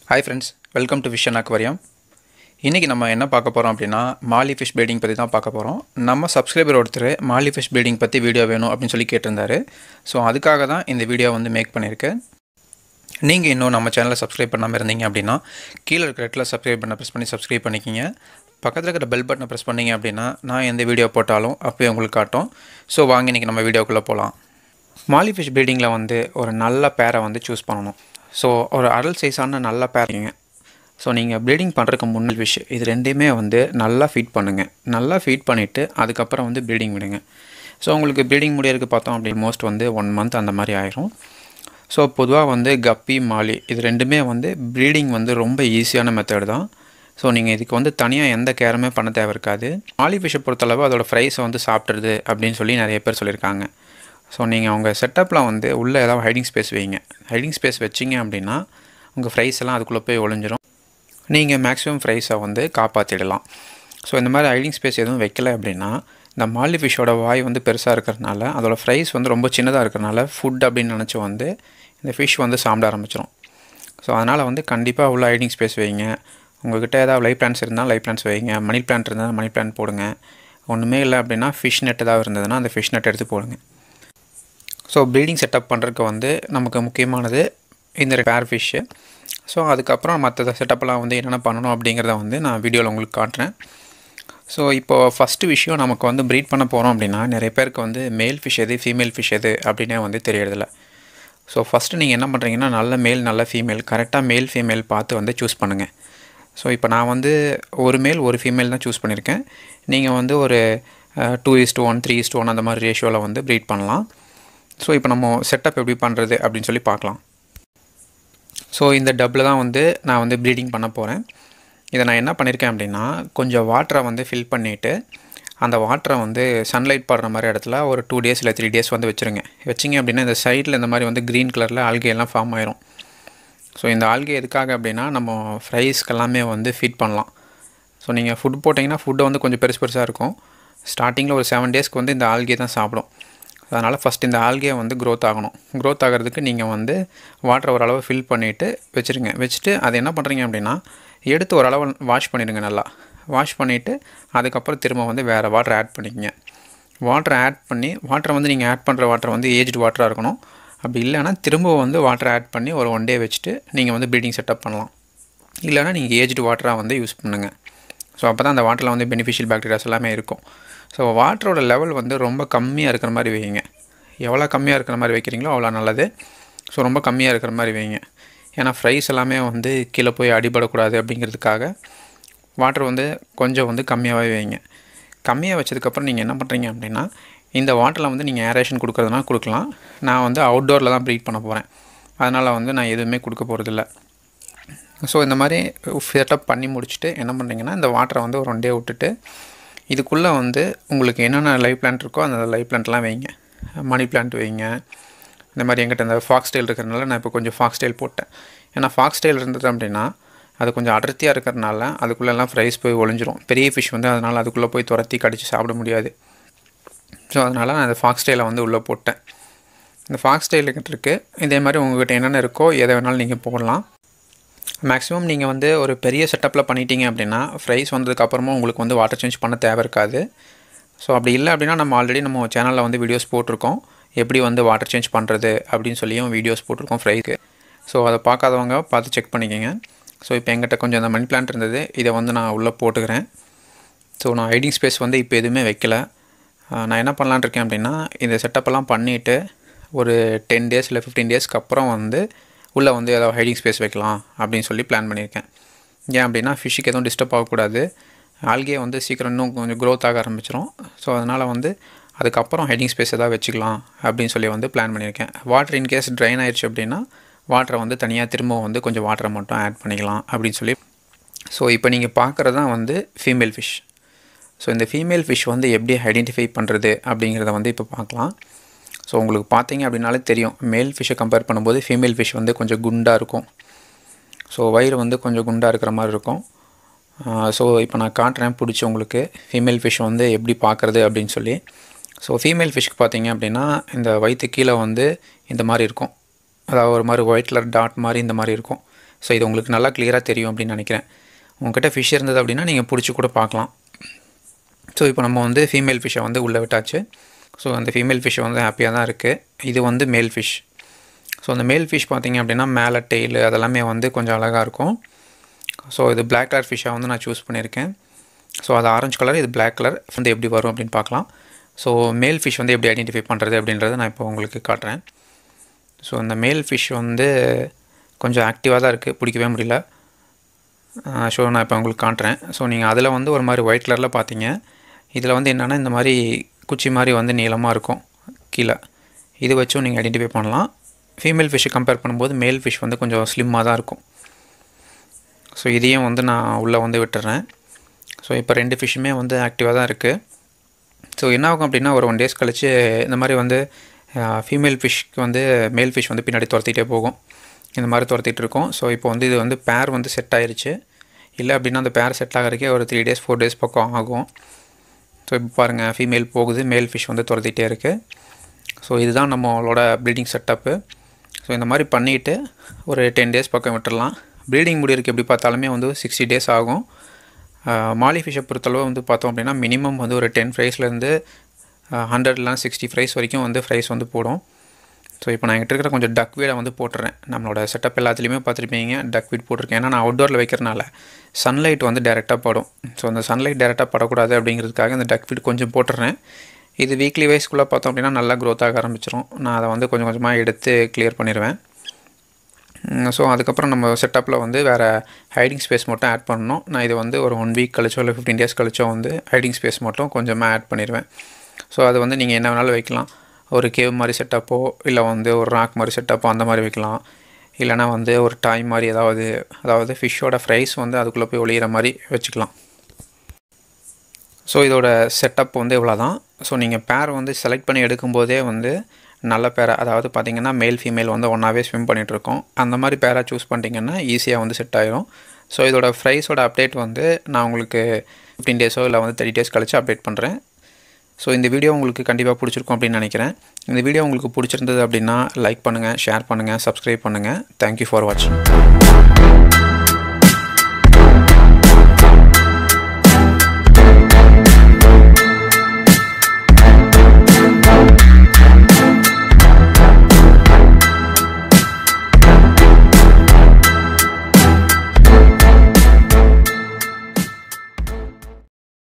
hi friends welcome to Vision Aquarium இன்றைக்கி நம்ம என்ன பார்க்க போகிறோம் அப்படின்னா மாலி ஃபிஷ் ப்ரீடிங் பற்றி தான் பார்க்க போகிறோம் நம்ம சப்ஸ்கிரைபர் ஒருத்தர் மாலி ஃபிஷ் ப்ரீடிங் பற்றி வீடியோ வேணும் அப்படின்னு சொல்லி கேட்டிருந்தாரு ஸோ அதுக்காக தான் இந்த வீடியோ வந்து மேக் பண்ணியிருக்கேன் நீங்கள் இன்னும் நம்ம சேனலை சப்ஸ்கிரைப் பண்ணாமல் இருந்தீங்க அப்படின்னா கீழே இருக்கிற இடத்துல சப்ஸ்கிரைப் பண்ண ப்ரெஸ் பண்ணி சப்ஸ்கிரைப் பண்ணிக்கிங்க பக்கத்தில் இருக்கிற பெல் பட்டனை ப்ரெஸ் பண்ணீங்க அப்படின்னா நான் எந்த வீடியோ போட்டாலும் அப்போயே உங்களுக்கு காட்டும் ஸோ வாங்க இன்றைக்கி நம்ம வீடியோக்குள்ளே போகலாம் மாலி ஃபிஷ் ப்ரீடிங்கில் வந்து ஒரு நல்ல பேரை வந்து சூஸ் பண்ணணும் ஸோ ஒரு அடல் சைஸான நல்ல பேரிங்க ஸோ நீங்கள் ப்ரீடிங் பண்ணுறதுக்கு முன்னே ஃபிஷ் இது ரெண்டையுமே வந்து நல்லா ஃபீட் பண்ணுங்கள் நல்லா ஃபீட் பண்ணிவிட்டு அதுக்கப்புறம் வந்து ப்ரீடிங் விடுங்க ஸோ உங்களுக்கு ப்ரீடிங் முடியறதுக்கு பார்த்தோம் அப்படி மோஸ்ட் வந்து ஒன் மந்த் அந்த மாதிரி ஆயிரும் ஸோ பொதுவாக வந்து கப்பி மாலி இது ரெண்டுமே வந்து ப்ரீடிங் வந்து ரொம்ப ஈஸியான மெத்தட் தான் ஸோ நீங்கள் இதுக்கு வந்து தனியாக எந்த கேருமே பண்ண தேவை இருக்காது மாலி ஃபிஷ்ஷை பொறுத்தளவு அதோட ஃப்ரைஸை வந்து சாப்பிட்றது அப்படின்னு சொல்லி நிறைய பேர் சொல்லியிருக்காங்க ஸோ நீங்கள் உங்கள் செட்டப்பில் வந்து உள்ளே ஏதாவது ஹைடிங் ஸ்பேஸ் வைங்க ஹைடிங் ஸ்பேஸ் வச்சிங்க அப்படின்னா உங்கள் ஃப்ரைஸ் எல்லாம் அதுக்குள்ளே போய் ஒளிஞ்சிரும் நீங்கள் மேக்ஸிமம் ஃப்ரைஸை வந்து காப்பாற்றிடலாம் ஸோ இந்த மாதிரி ஹைடிங் ஸ்பேஸ் எதுவும் வைக்கல அப்படின்னா இந்த மாலி ஃபிஷ்ஷோட வாய் வந்து பெருசாக இருக்கிறதுனால அதோட ஃப்ரைஸ் வந்து ரொம்ப சின்னதாக இருக்கிறனால ஃபுட் அப்படின்னு நினச்சி வந்து இந்த ஃபிஷ் வந்து சாப்பிட ஆரம்பிச்சிடும் ஸோ அதனால் வந்து கண்டிப்பாக உள்ள ஹைடிங் ஸ்பேஸ் வைங்க உங்கள்கிட்ட ஏதாவது லைஃப் பிளான்ஸ் இருந்தால் லைஃப் பிளான்ஸ் வைங்க மணி பிளான்ட் இருந்தால் மணி பிளான்ட் போடுங்க ஒன்றுமே இல்லை அப்படின்னா ஃபிஷ் நெட் ஏதாவது இருந்ததுன்னா அந்த ஃபிஷ் நெட் எடுத்து போடுங்க ஸோ ப்ரீடிங் செட்டப் பண்ணுறதுக்கு வந்து நமக்கு முக்கியமானது இந்த பேர் ஃபிஷ்ஷு ஸோ அதுக்கப்புறம் மற்ற செட்டப்லாம் வந்து என்னென்ன பண்ணணும் அப்படிங்கிறத வந்து நான் வீடியோவில் உங்களுக்கு காட்டுறேன் ஸோ இப்போது ஃபஸ்ட்டு விஷயம் நமக்கு வந்து ப்ரீட் பண்ண போகிறோம் அப்படின்னா நிறைய பேருக்கு வந்து மேல் ஃபிஷ் எது ஃபீமேல் ஃபிஷ் எது அப்படின்னே வந்து தெரியறதில்ல ஸோ ஃபஸ்ட்டு நீங்கள் என்ன பண்ணுறீங்கன்னா நல்ல மேல் நல்ல ஃபீமேல் கரெக்டாக மேல் ஃபீமேல் பார்த்து வந்து சூஸ் பண்ணுங்கள் ஸோ இப்போ நான் வந்து ஒரு மேல் ஒரு ஃபீமேல் தான் சூஸ் பண்ணியிருக்கேன் நீங்கள் வந்து ஒரு two is to one three is to one அந்த மாதிரி ரேஷியோவில் வந்து ப்ரீட் பண்ணலாம் ஸோ இப்போ நம்ம செட்டப் எப்படி பண்ணுறது அப்படின்னு சொல்லி பார்க்கலாம் ஸோ இந்த டப்பில் தான் வந்து நான் வந்து ப்ரீடிங் பண்ண போகிறேன் இதை நான் என்ன பண்ணியிருக்கேன் அப்படின்னா கொஞ்சம் வாட்டரை வந்து ஃபில் பண்ணிவிட்டு அந்த வாட்டரை வந்து சன்லைட் படுற மாதிரி இடத்துல ஒரு டூ டேஸ் இல்லை த்ரீ டேஸ் வந்து வச்சுருங்க வச்சிங்க அப்படின்னா இந்த சைடில் இந்த மாதிரி வந்து க்ரீன் கலரில் ஆல்கே எல்லாம் ஃபார்ம் ஆயிரும் ஸோ இந்த ஆல்கே எதுக்காக அப்படின்னா நம்ம ஃப்ரைஸ்க்கு எல்லாமே வந்து ஃபீட் பண்ணலாம் ஸோ நீங்கள் ஃபுட் போட்டிங்கன்னா ஃபுட்டை வந்து கொஞ்சம் பெருசு பெருசாக இருக்கும் ஸ்டார்டிங்கில் ஒரு செவன் டேஸ்க்கு வந்து இந்த ஆல்கே தான் சாப்பிடும் அதனால் ஃபஸ்ட் இந்த ஆல்கே வந்து க்ரோத் ஆகணும் க்ரோத் ஆகிறதுக்கு நீங்கள் வந்து வாட்டரை ஓரளவு ஃபில் பண்ணிவிட்டு வச்சுருங்க வச்சுட்டு அது என்ன பண்ணுறீங்க அப்படின்னா எடுத்து ஓரளவு வாஷ் பண்ணிடுங்க நல்லா வாஷ் பண்ணிவிட்டு அதுக்கப்புறம் திரும்ப வந்து வேறு வாட்டர் ஆட் பண்ணிக்கங்க வாட்டரை ஆட் பண்ணி வாட்டரை வந்து நீங்கள் ஆட் பண்ணுற வாட்டர் வந்து ஏஜ்டு வாட்டராக இருக்கணும் அப்படி இல்லைன்னா திரும்ப வந்து வாட்டரை ஆட் பண்ணி ஒரு ஒன் டே வச்சுட்டு நீங்கள் வந்து ப்ரீடிங் செட்டப் பண்ணலாம் இல்லைனா நீங்கள் ஏஜ்டு வாட்டராக வந்து யூஸ் பண்ணுங்கள் ஸோ அப்போ தான் அந்த வாட்டரில் வந்து பெனிஃபிஷியல் பாக்டீரியாஸ் எல்லாமே இருக்கும் ஸோ வாட்டரோட லெவல் வந்து ரொம்ப கம்மியாக இருக்கிற மாதிரி வைங்க எவ்வளோ கம்மியாக இருக்கிற மாதிரி வைக்கிறீங்களோ அவ்வளோ நல்லது ஸோ ரொம்ப கம்மியாக இருக்கிற மாதிரி வைங்க ஏன்னா ஃப்ரைஸ் எல்லாமே வந்து கீழே போய் அடிபடக்கூடாது அப்படிங்கிறதுக்காக வாட்டர் வந்து கொஞ்சம் வந்து கம்மியாகவே வைங்க கம்மியாக வச்சதுக்கப்புறம் நீங்கள் என்ன பண்ணுறீங்க அப்படின்னா இந்த வாட்டரில் வந்து நீங்கள் ஏரேஷன் கொடுக்குறதுனா கொடுக்கலாம் நான் வந்து அவுட்டோரில் தான் ப்ரீட் பண்ண போகிறேன் அதனால் வந்து நான் எதுவுமே கொடுக்க போகிறதில்ல ஸோ இந்த மாதிரி செட்டப் பண்ணி முடிச்சுட்டு என்ன பண்ணுறீங்கன்னா இந்த வாட்டரை வந்து ஒரு ஒன் டே விட்டுட்டு இதுக்குள்ளே வந்து உங்களுக்கு என்னென்ன லைவ் பிளான்ட் இருக்கோ அந்த லைவ் பிளான்ட்லாம் வைங்க மணி பிளான்ட் வைங்க இந்த மாதிரி எங்கிட்ட இந்த ஃபாக்ஸ் ஸ்டைல் இருக்கிறனால நான் இப்போ கொஞ்சம் ஃபாக்ஸ் ஸ்டைல் போட்டேன் ஏன்னா ஃபாக்ஸ் ஸ்டைல் இருந்தது அப்படின்னா அது கொஞ்சம் அடர்த்தியாக இருக்கிறனால அதுக்குள்ளெல்லாம் ஃப்ரைஸ் போய் ஒளிஞ்சிரும் பெரிய ஃபிஷ் வந்து அதனால் அதுக்குள்ளே போய் துரத்தி கடித்து சாப்பிட முடியாது ஸோ அதனால் நான் இந்த ஃபாக்ஸ் ஸ்டைலை வந்து உள்ளே போட்டேன் இந்த ஃபாக்ஸ் ஸ்டைல் இருக்குது இதே மாதிரி உங்கள்கிட்ட என்னென்ன இருக்கோ எதை வேணாலும் நீங்கள் போடலாம் மேக்ஸிமம் நீங்கள் வந்து ஒரு பெரிய செட்டப்பில் பண்ணிட்டீங்க அப்படின்னா ஃப்ரைஸ் வந்ததுக்கப்புறமா உங்களுக்கு வந்து வாட்டர் சேஞ்ச் பண்ண தேவை இருக்காது ஸோ அப்படி இல்லை அப்படின்னா நம்ம ஆல்ரெடி நம்ம சேனலில் வந்து வீடியோஸ் போட்டிருக்கோம் எப்படி வந்து வாட்டர் சேஞ்ச் பண்ணுறது அப்படின்னு சொல்லியும் வீடியோஸ் போட்டிருக்கோம் ஃப்ரைக்கு ஸோ அதை பார்க்காதவங்க பார்த்து செக் பண்ணிக்கோங்க ஸோ இப்போ எங்கிட்ட கொஞ்சம் அந்த மணி பிளான்ட் இருந்தது இதை வந்து நான் உள்ளே போட்டுக்கிறேன் ஸோ நான் ஹைடிங் ஸ்பேஸ் வந்து இப்போ எதுவுமே வைக்கல நான் என்ன பண்ணலான் இருக்கேன் அப்படின்னா இந்த செட்டப்பெல்லாம் பண்ணிவிட்டு ஒரு டென் டேஸ் இல்லை ஃபிஃப்டீன் டேஸ்க்கு அப்புறம் வந்து உள்ளே வந்து ஏதாவது ஹைடிங் ஸ்பேஸ் வைக்கலாம் அப்படின்னு சொல்லி பிளான் பண்ணியிருக்கேன் ஏன் அப்படின்னா ஃபிஷ்ஷுக்கு எதுவும் டிஸ்டர்ப் ஆகக்கூடாது ஆல்கே வந்து சீக்கிரம் இன்னும் கொஞ்சம் க்ரோத் ஆக ஆரம்பிச்சிடும் ஸோ அதனால் வந்து அதுக்கப்புறம் ஹைடிங் ஸ்பேஸ் எதாவது வச்சுக்கலாம் அப்படின்னு சொல்லி வந்து பிளான் பண்ணியிருக்கேன் வாட்டர் இன்கேஸ் ட்ரைன் ஆயிடுச்சு அப்படின்னா வாட்டரை வந்து தனியாக திரும்ப வந்து கொஞ்சம் வாட்டரை மட்டும் ஆட் பண்ணிக்கலாம் அப்படின்னு சொல்லி ஸோ இப்போ நீங்கள் பார்க்குறது தான் வந்து ஃபீமேல் ஃபிஷ் ஸோ இந்த ஃபீமேல் ஃபிஷ் வந்து எப்படி ஐடென்டிஃபை பண்ணுறது அப்படிங்கிறத வந்து இப்போ பார்க்கலாம் ஸோ உங்களுக்கு பார்த்தீங்க அப்படின்னாலே தெரியும் மேல் ஃபிஷ்ஷை கம்பேர் பண்ணும்போது ஃபீமேல் ஃபிஷ் வந்து கொஞ்சம் குண்டாக இருக்கும் ஸோ வயிறு வந்து கொஞ்சம் குண்டாக இருக்கிற மாதிரி இருக்கும் ஸோ இப்போ நான் காட்டுறேன் பிடிச்சி உங்களுக்கு ஃபீமேல் ஃபிஷ் வந்து எப்படி பார்க்குறது அப்படின்னு சொல்லி ஸோ ஃபீமேல் ஃபிஷ்க்கு பார்த்தீங்க அப்படின்னா இந்த வயிற்று கீழே வந்து இந்த மாதிரி இருக்கும் அதாவது ஒரு மாதிரி ஒயிட் கலர் டாட் மாதிரி இந்த மாதிரி இருக்கும் ஸோ இது உங்களுக்கு நல்லா கிளியராக தெரியும் அப்படின்னு நினைக்கிறேன் உங்ககிட்ட ஃபிஷ் இருந்தது அப்படின்னா நீங்கள் பிடிச்சி கூட பார்க்கலாம் ஸோ இப்போ நம்ம வந்து ஃபீமேல் ஃபிஷ்ஷை வந்து உள்ளே விட்டாச்சு ஸோ அந்த ஃபீமேல் ஃபிஷ் வந்து ஹாப்பியாக தான் இருக்குது இது வந்து மேல் ஃபிஷ் ஸோ அந்த மேல் ஃபிஷ் பார்த்திங்க அப்படின்னா மேலே டெய்லு அதெல்லாமே வந்து கொஞ்சம் அழகாக இருக்கும் ஸோ இது பிளாக் கலர் ஃபிஷ்ஷாக வந்து நான் சூஸ் பண்ணியிருக்கேன் ஸோ அது ஆரஞ்சு கலர் இது பிளாக் கலர் வந்து எப்படி வரும் அப்படின்னு பார்க்கலாம் ஸோ மேல் ஃபிஷ் வந்து எப்படி ஐடென்டிஃபை பண்ணுறது அப்படின்றத நான் இப்போ உங்களுக்கு காட்டுறேன் ஸோ அந்த மேல் ஃபிஷ் வந்து கொஞ்சம் ஆக்டிவாக தான் இருக்குது பிடிக்கவே முடியல ஸோ நான் இப்போ உங்களுக்கு காட்டுறேன் ஸோ நீங்கள் அதில் வந்து ஒரு மாதிரி ஒயிட் கலரில் பார்த்தீங்க இதில் வந்து என்னென்னா இந்த மாதிரி குச்சி மாதிரி வந்து நீளமாக இருக்கும் கீழே இது வச்சும் நீங்கள் ஐடென்டிஃபை பண்ணலாம் ஃபீமேல் ஃபிஷ்ஷை கம்பேர் பண்ணும்போது மேல் ஃபிஷ் வந்து கொஞ்சம் ஸ்லிம்மாக தான் இருக்கும் ஸோ இதையும் வந்து நான் உள்ளே வந்து விட்டுறேன் ஸோ இப்போ ரெண்டு ஃபிஷ்ஷுமே வந்து ஆக்டிவாக தான் இருக்குது ஸோ என்ன ஆகும் அப்படின்னா ஒரு ஒன் டேஸ் கழித்து இந்த மாதிரி வந்து ஃபீமேல் ஃபிஷ்க்கு வந்து மேல் ஃபிஷ் வந்து பின்னாடி துரத்திட்டே போகும் இந்த மாதிரி துரத்திட்டு இருக்கோம் ஸோ இப்போ வந்து இது வந்து பேர் வந்து செட் ஆயிருச்சு இல்லை அப்படின்னா அந்த பேர் செட் ஆகிறதுக்கே ஒரு த்ரீ டேஸ் ஃபோர் டேஸ் பக்கம் ஆகும் ஸோ இப்போ பாருங்கள் ஃபீமேல் போகுது மேல் ஃபிஷ் வந்து துரத்திட்டே இருக்குது ஸோ இதுதான் நம்மளோட ப்ரீடிங் செட்டப்பு ஸோ இந்த மாதிரி பண்ணிவிட்டு ஒரு டென் டேஸ் பக்கம் விட்டுடலாம் ப்ரீடிங் முடியறதுக்கு எப்படி பார்த்தாலுமே வந்து சிக்ஸ்டி டேஸ் ஆகும் மாலி ஃபிஷ்ஷை பொறுத்தளவு வந்து பார்த்தோம் அப்படின்னா மினிமம் வந்து ஒரு டென் ஃப்ரைஸ்லேருந்து ஹண்ட்ரட்லாம் சிக்ஸ்டி ஃப்ரைஸ் வரைக்கும் வந்து ஃப்ரைஸ் வந்து போடும் ஸோ இப்போ நான் என்கிட்ட இருக்கிற கொஞ்சம் டக் வீடை வந்து போட்டுறேன் நம்மளோட செட்டப் எல்லாத்துலேயுமே பார்த்துருப்பீங்க டக் வீட் போட்டிருக்கேன் ஏன்னா நான் அவுட்டோரில் வைக்கிறனால சன்லைட் வந்து டேரெக்டாக படும் ஸோ அந்த சன்லைட் டேரெக்டாக படக்கூடாது அப்படிங்கிறதுக்காக இந்த டக் வீட் கொஞ்சம் போட்டுறேன் இது வீக்லி வைஸ்க்குள்ளே பார்த்தோம் அப்படின்னா நல்லா க்ரோத் ஆக ஆரம்பிச்சிடும் நான் அதை வந்து கொஞ்சம் கொஞ்சமாக எடுத்து கிளியர் பண்ணிடுவேன் ஸோ அதுக்கப்புறம் நம்ம செட்டப்பில் வந்து வேறு ஹைடிங் ஸ்பேஸ் மட்டும் ஆட் பண்ணணும் நான் இது வந்து ஒரு ஒன் வீக் கழிச்சோ இல்லை ஃபிஃப்டீன் டேஸ் கழிச்சோ வந்து ஹைடிங் ஸ்பேஸ் மட்டும் கொஞ்சமாக ஆட் பண்ணிடுவேன் ஸோ அது வந்து நீங்கள் என்ன வேணாலும் வைக்கலாம் ஒரு கேவ் மாதிரி செட்டப்போ இல்லை வந்து ஒரு ராக் மாதிரி செட்டப்போ அந்த மாதிரி வைக்கலாம் இல்லைனா வந்து ஒரு டாய் மாதிரி ஏதாவது அதாவது ஃபிஷ்ஷோட ஃப்ரைஸ் வந்து அதுக்குள்ளே போய் ஒளியிற மாதிரி வச்சுக்கலாம் ஸோ இதோட செட்டப் வந்து இவ்வளோ தான் ஸோ நீங்கள் பேர் வந்து செலக்ட் பண்ணி எடுக்கும்போதே வந்து நல்ல பேரை அதாவது பார்த்தீங்கன்னா மேல் ஃபீமேல் வந்து ஒன்றாவே ஸ்விம் பண்ணிகிட்ருக்கோம் அந்த மாதிரி பேராக சூஸ் பண்ணிட்டீங்கன்னா ஈஸியாக வந்து செட் ஆயிரும் ஸோ இதோட ப்ரைஸோட அப்டேட் வந்து நான் உங்களுக்கு ஃபிஃப்டீன் டேஸோ இல்லை வந்து தேர்ட்டி டேஸ் கழிச்சு அப்டேட் பண்ணுறேன் ஸோ இந்த வீடியோ உங்களுக்கு கண்டிப்பாக பிடிச்சிருக்கும் அப்படின்னு நினைக்கிறேன் இந்த வீடியோ உங்களுக்கு பிடிச்சிருந்தது அப்படின்னா லைக் பண்ணுங்கள் ஷேர் பண்ணுங்கள் சப்ஸ்கிரைப் பண்ணுங்கள் தேங்க்யூ ஃபார் வாட்சிங்